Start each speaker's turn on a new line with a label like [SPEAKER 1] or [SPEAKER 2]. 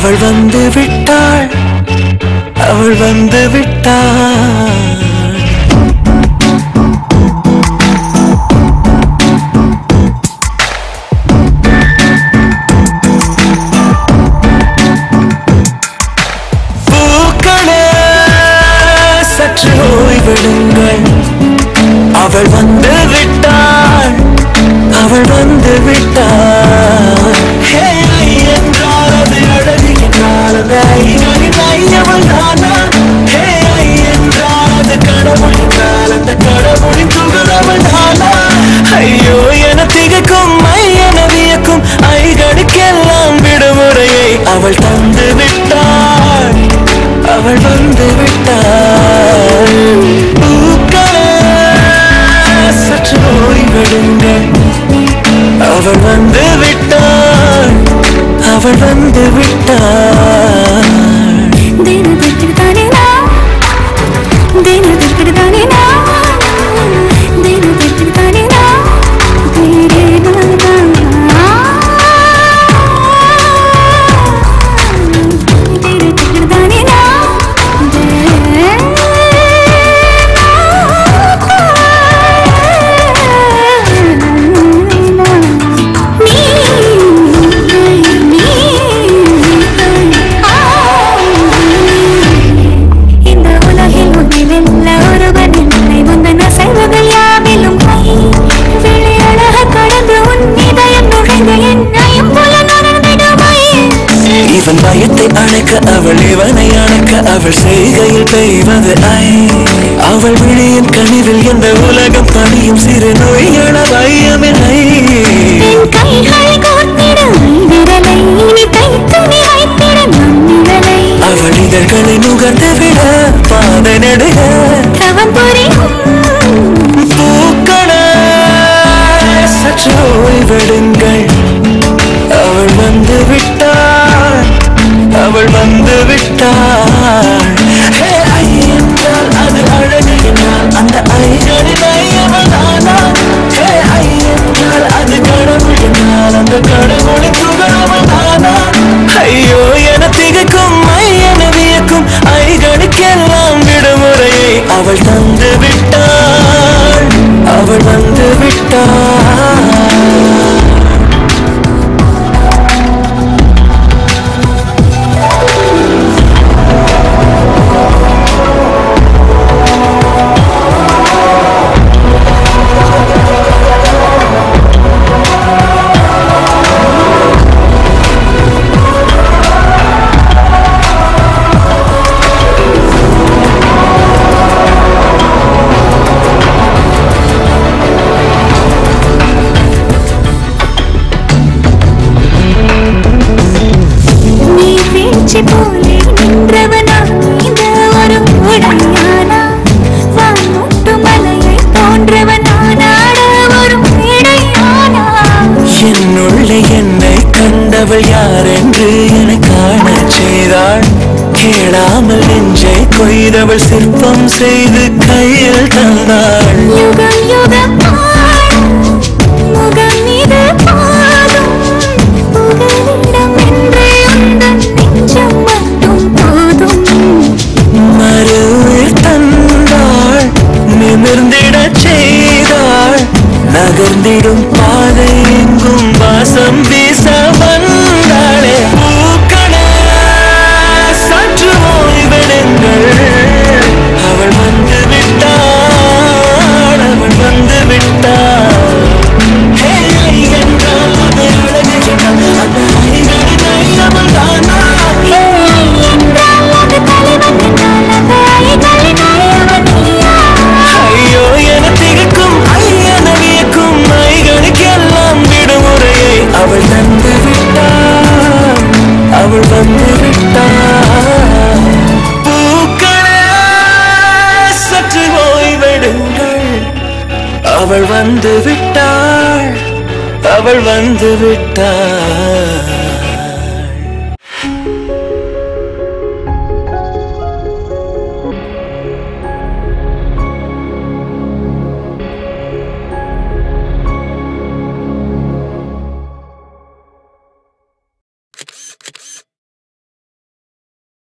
[SPEAKER 1] அவள் வந்து விட்டாள் அவள் வந்து விட்டாள் பூக்களே சற்று ஓய்வெடுங்கள் அவள் வந்து விட்டாள் அவள் வந்து விட்டாள் ஹே, ஐ என்றால் அது அழகு என்றால் அது ஐயனின் ஐயவள் தானா ஹே, ஐ என்றால் அது கடவுள் என்றால் அந்த கடவுளின் துகரவள் தானா ஐயோ என திகைக்கும் ஐ என வியக்கும் ஐகளுக்கெல்லாம் விடுமுறையை அவள் தந்து விட்டாள் அவள் வந்து விட்டாள் பூக்களே, சற்று ஓய்வெடுங்கள் அவள் வந்து விட்டாள் அவள் வந்து விட்டாள்
[SPEAKER 2] தினத்திற்கு தானே நான் தினத்திற்கு தானே நான் தினத்திற்கு தானே நான் தேரே தினத்திற்கு தானே இந்த உலகில் உன்னில் ஒருவன் இல்லை முந்தன செய்வதில் யாவிலும் கை விளையழக கடந்து உன் இதயம் நுழைந்து என்னையும் போல நுழைந்திடுமை
[SPEAKER 1] இவன் பயத்தை அணைக்க அவள் இவனை அணைக்க அவள் செய்கையில் பெய்வது ஐ அவள் விழியின் கனிவில் எந்த உலகம் பணியும் சிறு நோய்கள ஐயமில்லை
[SPEAKER 2] என் கைகள் கோர்த்திட விரலை இனி தைத்து நீ வைத்திட நம் நிழலை
[SPEAKER 1] அவள் இதழ்களை நுகர்ந்து விட பாதை நடுக
[SPEAKER 2] தவம் புரியும்
[SPEAKER 1] பூக்களே சற்று ஓய்வெடுங்கள் அவள் வந்து விட்டாள் அவள் வந்து விட்டாள் ஹே, ஐ என்றால் அது அழகு என்றால் அந்த ஐகளின் ஐயவள் தானா ஹே, ஐ என்றால் அது கடவுள் என்றால் அந்த கடவுளின் துகளவள் தானா ஐயோ என திகைக்கும் ஐ என வியக்கும் ஐகளுக்கெல்லாம் விடுமுறையை அவள் தந்து விட்டாள் அவள் வந்து விட்டாள்
[SPEAKER 2] நீ பேச்சு போலே நின்றவனா இந்த ஒரு உடையானா வானூட்டு மலையை போன்றவனானாட ஒரு இடையானா
[SPEAKER 1] என்னுள்ளே என்னை கண்டவள் யார் என்று என காணச் செய்தாள் கேளாமல் நெஞ்சை கொய்தவள் சிற்பம் செய்து கையில் தந்தாள்
[SPEAKER 2] யுகம் யுகம் ஆடும் முகம் இது பாடும் புகலிடம் என்று உந்தன் நெஞ்சம் மட்டும் போதும்
[SPEAKER 1] மறு உயிர் தந்தாள் நிமிர்ந்திடச் செய்தாள் நகர்ந்திடும் பாதை எங்கும் வாசம் வீச வந்தாளே பூக்களே சற்று ஓய்வெடுங்கள் அவள் வந்து விட்டாள் அவள் வந்து விட்டாள் ஹே, என்றால் அது அழகு என்றால் அந்த ஐகளின் ஐயவள் தானா
[SPEAKER 2] என்றால் அது தலைவன் என்றால் அந்த ஐகளின் ஐயவன் நீயா
[SPEAKER 1] ஐயோ என திகைக்கும் ஐயன வியக்கும் ஐகளுக்கெல்லாம் விடுமுறையை அவள் தந்து விட்டாள் அவள் வந்து விட்டாள் பூக்களே சற்று ஓய்வெடுங்கள் அவள் வந்து விட்டாள் அவள் வந்து விட்டாள்